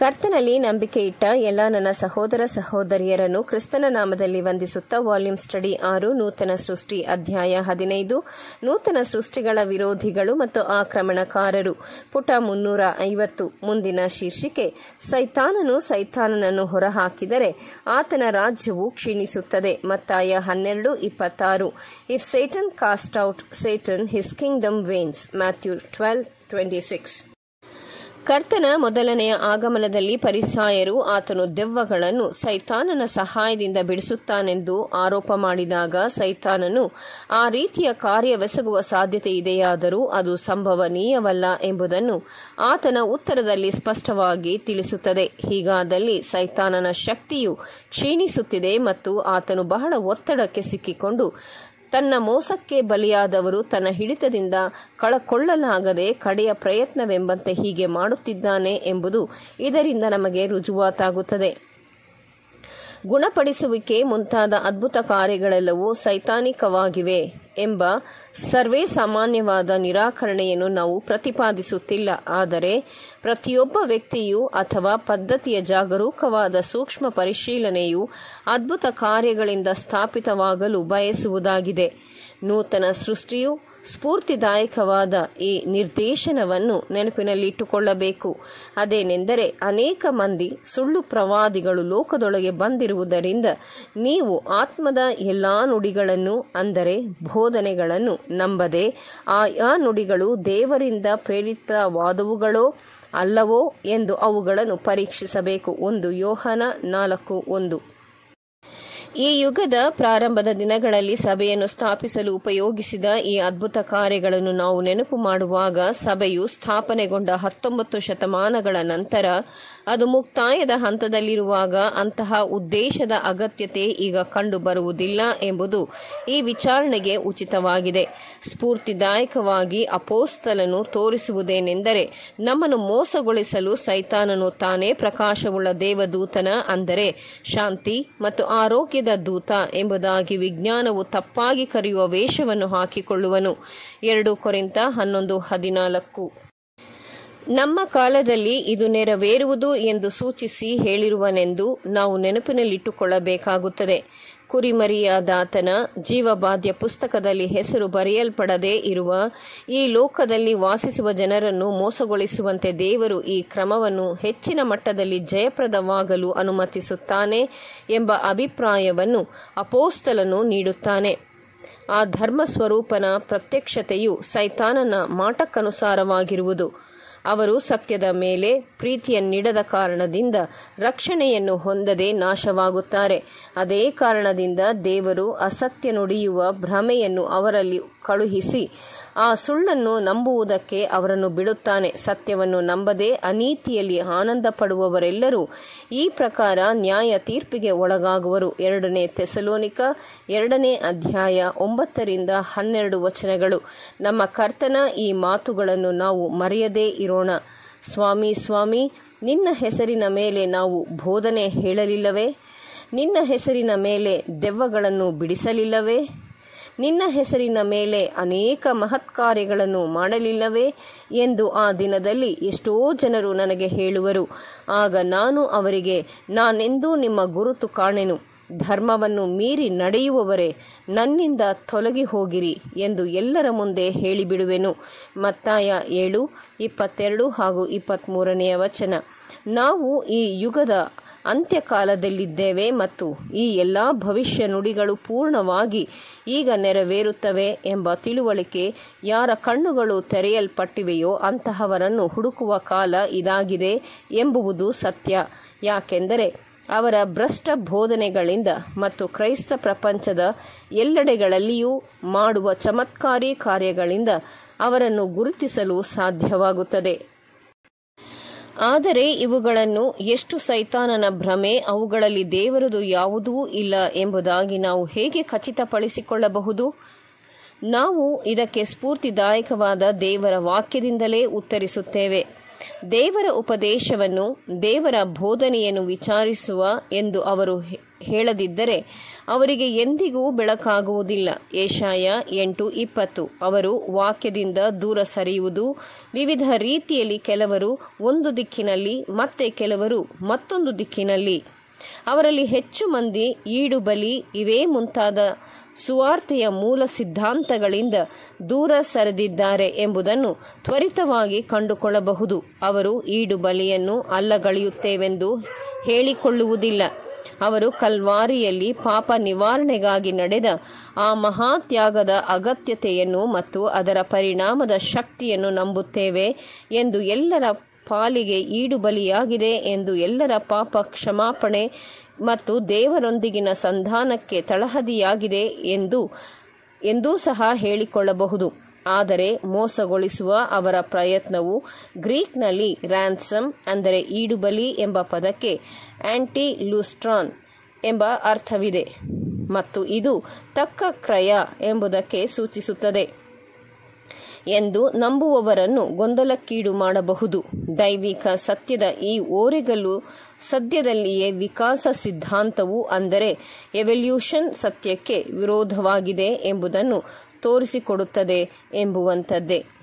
ಕರ್ತನಲ್ಲಿ ನಂಬಿಕೆ ಇಟ್ಟ ಎಲ್ಲ ನನ್ನ ಸಹೋದರ ಸಹೋದರಿಯರನ್ನು ಕ್ರಿಸ್ತನ ನಾಮದಲ್ಲಿ ವಂದಿಸುತ್ತಾ ವಾಲ್ಯೂಮ್ ಸ್ಟಡಿ ಆರು ನೂತನ ಸೃಷ್ಟಿ ಅಧ್ಯಾಯ ಹದಿನೈದು ನೂತನ ಸೃಷ್ಟಿಗಳ ವಿರೋಧಿಗಳು ಮತ್ತು ಆಕ್ರಮಣಕಾರರು ಪುಟ ಮುನ್ನೂರ ಐವತ್ತು ಮುಂದಿನ ಶೀರ್ಷಿಕೆ ಸೈತಾನನು ಸೈತಾನನನ್ನು ಹೊರಹಾಕಿದರೆ ಆತನ ರಾಜ್ಯವು ಕ್ಷೀಣಿಸುತ್ತದೆ ಮತ್ತಾಯ ಹನ್ನೆರಡು ಇಪ್ಪತ್ತಾರು if Satan cast out Satan his kingdom wanes Matthew twelve twenty six ಕರ್ತನ ಮೊದಲನೆಯ ಆಗಮನದಲ್ಲಿ ಪರಿಸಾಯರು ಆತನು ದೆವ್ವಗಳನ್ನು ಸೈತಾನನ ಸಹಾಯದಿಂದ ಬಿಡಿಸುತ್ತಾನೆಂದು ಆರೋಪ ಮಾಡಿದಾಗ ಸೈತಾನನು ಆ ರೀತಿಯ ಕಾರ್ಯವೆಸಗುವ ಸಾಧ್ಯತೆ ಇದೆಯಾದರೂ ಅದು ಸಂಭವನೀಯವಲ್ಲ ಎಂಬುದನ್ನು ಆತನ ಉತ್ತರದಲ್ಲಿ ಸ್ಪಷ್ಟವಾಗಿ ತಿಳಿಸುತ್ತದೆ ಹೀಗಾದಲ್ಲಿ ಸೈತಾನನ ಶಕ್ತಿಯು ಕ್ಷೀಣಿಸುತ್ತಿದೆ ಮತ್ತು ಆತನು ಬಹಳ ಒತ್ತಡಕ್ಕೆ ಸಿಕ್ಕಿಕೊಂಡು ತನ್ನ ಮೋಸಕ್ಕೆ ಬಲಿಯಾದವರು ತನ್ನ ಹಿಡಿತದಿಂದ ಕಳಕೊಳ್ಳಲಾಗದೆ ಕಡೆಯ ಪ್ರಯತ್ನವೆಂಬಂತೆ ಹೀಗೆ ಮಾಡುತ್ತಿದ್ದಾನೆ ಎಂಬುದು ಇದರಿಂದ ನಮಗೆ ರುಜುವಾತಾಗುತ್ತದೆ ಗುಣಪಡಿಸುವಿಕೆ ಮುಂತಾದ ಅದ್ಭುತ ಕಾರ್ಯಗಳೆಲ್ಲವೂ ಸೈತಾನಿಕವಾಗಿವೆ ಎಂಬ ಸರ್ವೇ ಸಾಮಾನ್ಯವಾದ ನಿರಾಕರಣೆಯನ್ನು ನಾವು ಪ್ರತಿಪಾದಿಸುತ್ತಿಲ್ಲ ಆದರೆ ಪ್ರತಿಯೊಬ್ಬ ವ್ಯಕ್ತಿಯು ಅಥವಾ ಪದ್ಧತಿಯ ಜಾಗರೂಕವಾದ ಸೂಕ್ಷ್ಮ ಪರಿಶೀಲನೆಯು ಅದ್ಭುತ ಕಾರ್ಯಗಳಿಂದ ಸ್ಥಾಪಿತವಾಗಲು ಬಯಸುವುದಾಗಿದೆ ನೂತನ ಸೃಷ್ಟಿಯು ಸ್ಫೂರ್ತಿದಾಯಕವಾದ ಈ ನಿರ್ದೇಶನವನ್ನು ನೆನಪಿನಲ್ಲಿಟ್ಟುಕೊಳ್ಳಬೇಕು ಅದೇನೆಂದರೆ ಅನೇಕ ಮಂದಿ ಸುಳ್ಳು ಪ್ರವಾದಿಗಳು ಲೋಕದೊಳಗೆ ಬಂದಿರುವುದರಿಂದ ನೀವು ಆತ್ಮದ ಎಲ್ಲಾ ನುಡಿಗಳನ್ನು ಅಂದರೆ ಬೋಧನೆಗಳನ್ನು ನಂಬದೆ ಆಯಾ ನುಡಿಗಳು ದೇವರಿಂದ ಪ್ರೇರಿತವಾದವುಗಳೋ ಅಲ್ಲವೋ ಎಂದು ಅವುಗಳನ್ನು ಪರೀಕ್ಷಿಸಬೇಕು ಒಂದು ಯೋಹನ ನಾಲ್ಕು ಒಂದು ಈ ಯುಗದ ಪ್ರಾರಂಭದ ದಿನಗಳಲ್ಲಿ ಸಭೆಯನ್ನು ಸ್ಥಾಪಿಸಲು ಉಪಯೋಗಿಸಿದ ಈ ಅದ್ಭುತ ಕಾರ್ಯಗಳನ್ನು ನಾವು ನೆನಪು ಮಾಡುವಾಗ ಸಭೆಯು ಸ್ಥಾಪನೆಗೊಂಡ ಹತ್ತೊಂಬತ್ತು ಶತಮಾನಗಳ ನಂತರ ಅದು ಮುಕ್ತಾಯದ ಹಂತದಲ್ಲಿರುವಾಗ ಅಂತಹ ಉದ್ದೇಶದ ಅಗತ್ಯತೆ ಈಗ ಕಂಡುಬರುವುದಿಲ್ಲ ಎಂಬುದು ಈ ವಿಚಾರಣೆಗೆ ಉಚಿತವಾಗಿದೆ ಸ್ಫೂರ್ತಿದಾಯಕವಾಗಿ ಅಪೋಸ್ತಲನು ತೋರಿಸುವುದೇನೆಂದರೆ ನಮ್ಮನ್ನು ಮೋಸಗೊಳಿಸಲು ಸೈತಾನನು ತಾನೇ ಪ್ರಕಾಶವುಳ್ಳ ದೇವದೂತನ ಅಂದರೆ ಶಾಂತಿ ಮತ್ತು ಆರೋಗ್ಯ ದೂತ ಎಂಬುದಾಗಿ ವಿಜ್ಞಾನವು ತಪ್ಪಾಗಿ ಕರೆಯುವ ವೇಷವನ್ನು ಹಾಕಿಕೊಳ್ಳುವನು ಎರಡು ಕೊರಿಂತ ಹನ್ನೊಂದು ಹದಿನಾಲ್ಕು ನಮ್ಮ ಕಾಲದಲ್ಲಿ ಇದು ನೆರವೇರುವುದು ಎಂದು ಸೂಚಿಸಿ ಹೇಳಿರುವನೆಂದು ನಾವು ನೆನಪಿನಲ್ಲಿಟ್ಟುಕೊಳ್ಳಬೇಕಾಗುತ್ತದೆ ಕುರಿಮರಿಯಾದಾತನ ಜೀವಬಾಧ್ಯ ಪುಸ್ತಕದಲ್ಲಿ ಹೆಸರು ಬರೆಯಲ್ಪಡದೇ ಇರುವ ಈ ಲೋಕದಲ್ಲಿ ವಾಸಿಸುವ ಜನರನ್ನು ಮೋಸಗೊಳಿಸುವಂತೆ ದೇವರು ಈ ಕ್ರಮವನ್ನು ಹೆಚ್ಚಿನ ಮಟ್ಟದಲ್ಲಿ ಜಯಪ್ರದವಾಗಲು ಅನುಮತಿಸುತ್ತಾನೆ ಎಂಬ ಅಭಿಪ್ರಾಯವನ್ನು ಅಪೋಸ್ತಲನು ನೀಡುತ್ತಾನೆ ಆ ಧರ್ಮ ಸ್ವರೂಪನ ಪ್ರತ್ಯಕ್ಷತೆಯು ಸೈತಾನನ ಮಾಟಕ್ಕನುಸಾರವಾಗಿರುವುದು ಅವರು ಸತ್ಯದ ಮೇಲೆ ಪ್ರೀತಿಯನ್ನಿಡದ ಕಾರಣದಿಂದ ರಕ್ಷಣೆಯನ್ನು ಹೊಂದದೆ ನಾಶವಾಗುತ್ತಾರೆ ಅದೇ ಕಾರಣದಿಂದ ದೇವರು ಅಸತ್ಯ ನುಡಿಯುವ ಭ್ರಮೆಯನ್ನು ಅವರಲ್ಲಿ ಕಳುಹಿಸಿ ಆ ಸುಳ್ಳನ್ನು ನಂಬುವುದಕ್ಕೆ ಅವರನ್ನು ಬಿಡುತ್ತಾನೆ ಸತ್ಯವನ್ನು ನಂಬದೆ ಅನೀತಿಯಲ್ಲಿ ಆನಂದ ಪಡುವವರೆಲ್ಲರೂ ಈ ಪ್ರಕಾರ ನ್ಯಾಯ ತೀರ್ಪಿಗೆ ಒಳಗಾಗುವರು ಎರಡನೇ ತೆಸಲೋನಿಕ ಎರಡನೇ ಅಧ್ಯಾಯ ಒಂಬತ್ತರಿಂದ ಹನ್ನೆರಡು ವಚನಗಳು ನಮ್ಮ ಕರ್ತನ ಈ ಮಾತುಗಳನ್ನು ನಾವು ಮರೆಯದೇ ಇರೋಣ ಸ್ವಾಮಿ ಸ್ವಾಮಿ ನಿನ್ನ ಹೆಸರಿನ ಮೇಲೆ ನಾವು ಬೋಧನೆ ಹೇಳಲಿಲ್ಲವೇ ನಿನ್ನ ಹೆಸರಿನ ಮೇಲೆ ದೆವ್ವಗಳನ್ನು ಬಿಡಿಸಲಿಲ್ಲವೇ ನಿನ್ನ ಹೆಸರಿನ ಮೇಲೆ ಅನೇಕ ಮಹತ್ಕಾರ್ಯಗಳನ್ನು ಮಾಡಲಿಲ್ಲವೇ ಎಂದು ಆ ದಿನದಲ್ಲಿ ಎಷ್ಟೋ ಜನರು ನನಗೆ ಹೇಳುವರು ಆಗ ನಾನು ಅವರಿಗೆ ನಾನೆಂದೂ ನಿಮ್ಮ ಗುರುತು ಕಾಣೆನು ಧರ್ಮವನ್ನು ಮೀರಿ ನಡೆಯುವವರೇ ನನ್ನಿಂದ ತೊಲಗಿ ಹೋಗಿರಿ ಎಂದು ಎಲ್ಲರ ಮುಂದೆ ಹೇಳಿಬಿಡುವೆನು ಮತ್ತಾಯ ಏಳು ಇಪ್ಪತ್ತೆರಡು ಹಾಗೂ ಇಪ್ಪತ್ತ್ಮೂರನೆಯ ವಚನ ನಾವು ಈ ಯುಗದ ಅಂತ್ಯಕಾಲದಲ್ಲಿದ್ದೇವೆ ಮತ್ತು ಈ ಎಲ್ಲ ಭವಿಷ್ಯ ನುಡಿಗಳು ಪೂರ್ಣವಾಗಿ ಈಗ ನೆರವೇರುತ್ತವೆ ಎಂಬ ತಿಳುವಳಿಕೆ ಯಾರ ಕಣ್ಣುಗಳು ತೆರೆಯಲ್ಪಟ್ಟಿವೆಯೋ ಅಂತಹವರನ್ನು ಹುಡುಕುವ ಕಾಲ ಇದಾಗಿದೆ ಎಂಬುವುದು ಸತ್ಯ ಯಾಕೆಂದರೆ ಅವರ ಭ್ರಷ್ಟ ಬೋಧನೆಗಳಿಂದ ಮತ್ತು ಕ್ರೈಸ್ತ ಪ್ರಪಂಚದ ಎಲ್ಲೆಡೆಗಳಲ್ಲಿಯೂ ಮಾಡುವ ಚಮತ್ಕಾರಿ ಕಾರ್ಯಗಳಿಂದ ಅವರನ್ನು ಗುರುತಿಸಲು ಸಾಧ್ಯವಾಗುತ್ತದೆ ಆದರೆ ಇವುಗಳನ್ನು ಎಷ್ಟು ಸೈತಾನನ ಭ್ರಮೆ ಅವುಗಳಲ್ಲಿ ದೇವರದು ಯಾವುದೂ ಇಲ್ಲ ಎಂಬುದಾಗಿ ನಾವು ಹೇಗೆ ಖಚಿತಪಡಿಸಿಕೊಳ್ಳಬಹುದು ನಾವು ಇದಕ್ಕೆ ಸ್ಫೂರ್ತಿದಾಯಕವಾದ ದೇವರ ವಾಕ್ಯದಿಂದಲೇ ಉತ್ತರಿಸುತ್ತೇವೆ ದೇವರ ಉಪದೇಶವನ್ನು ದೇವರ ಬೋಧನೆಯನ್ನು ವಿಚಾರಿಸುವ ಎಂದು ಅವರು ಹೇಳದಿದ್ದರೆ ಅವರಿಗೆ ಎಂದಿಗೂ ಬೆಳಕಾಗುವುದಿಲ್ಲ ಏಷಾಯ ಎಂಟು ಇಪ್ಪತ್ತು ಅವರು ವಾಕ್ಯದಿಂದ ದೂರ ಸರಿಯುವುದು ವಿವಿಧ ರೀತಿಯಲ್ಲಿ ಕೆಲವರು ಒಂದು ದಿಕ್ಕಿನಲ್ಲಿ ಮತ್ತೆ ಕೆಲವರು ಮತ್ತೊಂದು ದಿಕ್ಕಿನಲ್ಲಿ ಅವರಲ್ಲಿ ಹೆಚ್ಚು ಮಂದಿ ಈಡು ಬಲಿ ಇವೇ ಮುಂತಾದ ಸುವಾರ್ತೆಯ ಮೂಲ ಸಿದ್ಧಾಂತಗಳಿಂದ ದೂರ ಸರಿದಿದ್ದಾರೆ ಎಂಬುದನ್ನು ತ್ವರಿತವಾಗಿ ಕಂಡುಕೊಳ್ಳಬಹುದು ಅವರು ಈಡು ಬಲಿಯನ್ನು ಅಲ್ಲಗಳೆಯುತ್ತೇವೆಂದು ಹೇಳಿಕೊಳ್ಳುವುದಿಲ್ಲ ಅವರು ಕಲ್ವಾರಿಯಲ್ಲಿ ಪಾಪ ನಿವಾರಣೆಗಾಗಿ ನಡೆದ ಆ ಮಹಾತ್ಯಾಗದ ಅಗತ್ಯತೆಯನ್ನು ಮತ್ತು ಅದರ ಪರಿಣಾಮದ ಶಕ್ತಿಯನ್ನು ನಂಬುತ್ತೇವೆ ಎಂದು ಎಲ್ಲರ ಪಾಲಿಗೆ ಈಡು ಬಲಿಯಾಗಿದೆ ಎಂದು ಎಲ್ಲರ ಪಾಪ ಕ್ಷಮಾಪಣೆ ಮತ್ತು ದೇವರೊಂದಿಗಿನ ಸಂಧಾನಕ್ಕೆ ತಳಹದಿಯಾಗಿದೆ ಎಂದು ಎಂದೂ ಸಹ ಹೇಳಿಕೊಳ್ಳಬಹುದು ಆದರೆ ಮೋಸಗೊಳಿಸುವ ಅವರ ಪ್ರಯತ್ನವು ಗ್ರೀಕ್ನಲ್ಲಿ ರ್ಯಾನ್ಸಮ್ ಅಂದರೆ ಈಡುಬಲಿ ಎಂಬ ಪದಕ್ಕೆ ಆಂಟಿ ಲೂಸ್ಟ್ರಾನ್ ಎಂಬ ಅರ್ಥವಿದೆ ಮತ್ತು ಇದು ತಕ್ಕ ಕ್ರಯ ಎಂಬುದಕ್ಕೆ ಸೂಚಿಸುತ್ತದೆ ಎಂದು ನಂಬುವವರನ್ನು ಗೊಂದಲಕ್ಕೀಡು ಮಾಡಬಹುದು ದೈವಿಕ ಸತ್ಯದ ಈ ಓರೆಗಲ್ಲು ಸದ್ಯದಲ್ಲಿಯೇ ವಿಕಾಸ ಸಿದ್ಧಾಂತವು ಅಂದರೆ ಎವಲ್ಯೂಷನ್ ಸತ್ಯಕ್ಕೆ ವಿರೋಧವಾಗಿದೆ ಎಂಬುದನ್ನು ತೋರಿಸಿಕೊಡುತ್ತದೆ ಎಂಬುವಂಥದ್ದೇ